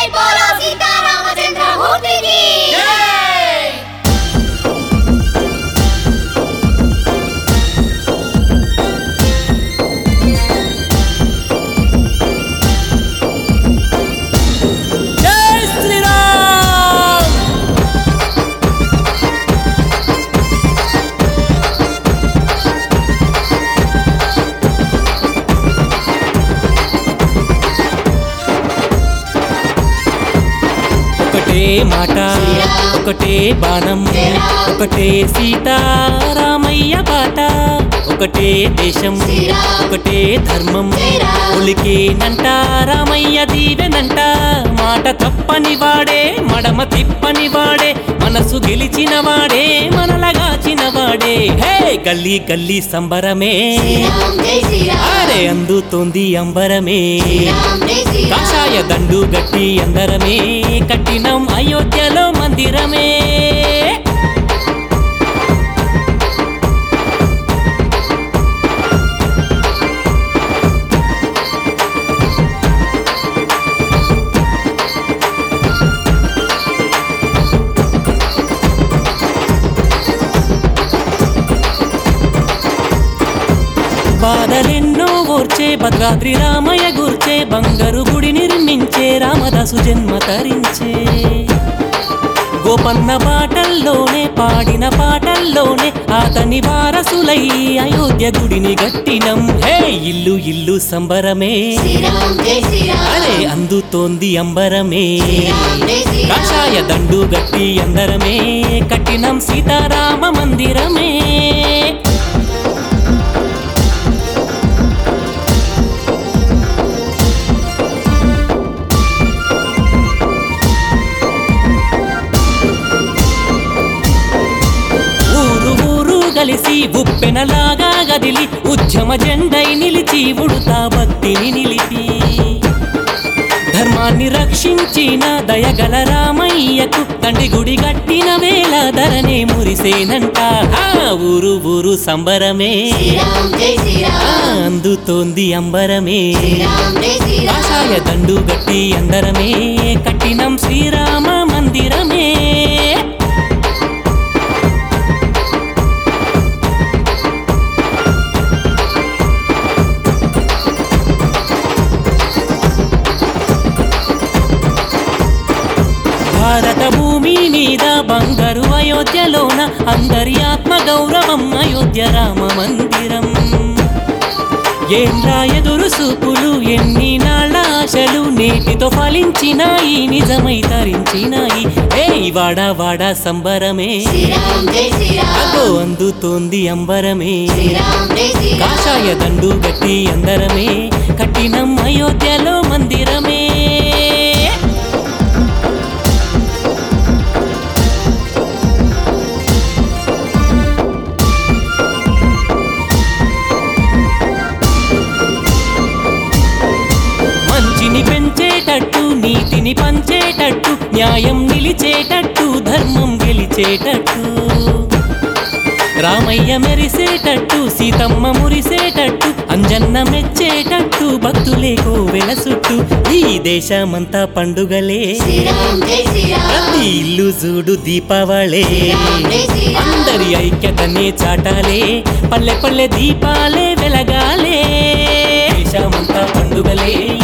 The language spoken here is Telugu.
బోలో సీతారామచంద్రమూర్తికి జై శ్రీరామ్ ఒకటే మాట ఒకటే బాణం ఒకటే సీతారామయ్య బాట ఒకటే దేశం ఒకటే ధర్మం ఉలికేనంట రామయ్య దీవెనంట మాట తప్పని వాడే మడమ తిప్పని వాడే మనసు గెలిచిన వాడే మనలగాచిన వాడే హే గల్లీ గల్లీ సంబరమే శ్రీరామ్ జై శ్రీరామ్ ఆరే అందుతోంది అంబరమే శ్రీరామ్ జై శ్రీరామ్ కాషాయ దండు గట్టి అందరమే కట్టినం అయోధ్యలో మందిరమే బాధలెన్నో ఓర్చే భద్రాద్రి రామయ్య గుర్చే బంగారు గుడి నిర్మించే రామదాసు జన్మ తరించే గోపన్న పాటల్లోనే పాడిన పాటల్లోనే అతని వారసులై అయోధ్య గుడిని గట్టినం హే ఇల్లు ఇల్లు సంబరమే శ్రీరామ్ జై శ్రీరామ్ అరే అందుతోంది అంబరమే శ్రీరామ్ జై శ్రీరామ్ కాషాయ దండు గట్టి అందరమే కట్టినం సీతారామ మందిరమే ఊరు ఊరు కలిసి ఉప్పెనలాగా గదిలి ఉద్యమ జెండై నిలిచి ఉడుతా భక్తిని నిలిపి ధర్మాన్ని రక్షించిన దయగల రామయ్యకు తండ్రి గుడి కట్టిన వేళ ధరనే మురిసేనంట ఆ ఊరు ఊరు సంబరమే శ్రీరామ్ జై ఆ, శ్రీరామ్ అందుతోంది అంబరమే శ్రీరామ్ జై శ్రీరామ్ కాషాయ దండు గట్టి అందరమే కట్టినం శ్రీరామ మందిరమే భారత భూమి మీద బంగారు అయోధ్యలోన అందరి ఆత్మ గౌరవం అయోధ్య రామ మందిరం ఏంద్రా ఎదురు సూపులు ఎన్ని నాళ్ళ ఆశలు నేటితో ఫలించినాయి నిజమై తరించినాయి ఏ వాడ వాడ సంబరమే శ్రీరామ్ జై శ్రీరామ్ అగో అందుతోంది అంబరమే శ్రీరామ్ జై శ్రీరామ్ కాషాయ దండు గట్టి అందరమే కట్టినం అయోధ్యలో మందిరమే మంచిని పెంచేటట్టు నీతిని పంచేటట్టు న్యాయం నిలిచేటట్టు ధర్మం గెలిచేటట్టు రామయ్య మెరిసేటట్టు సీతమ్మ మురిసేటట్టు అంజన్న మెచ్చేటట్టు భక్తులే కోవెల చుట్టూ ఈ దేశమంతా పండుగలే శ్రీరామ్ జై శ్రీరామ్ ప్రతి ఇల్లు చూడు దీపావళే శ్రీరామ్ జై శ్రీరామ్ అందరి ఐక్యతనే చాటాలే పల్లె పల్లె దీపాలే వెలగాలే దేశమంతా పండుగలే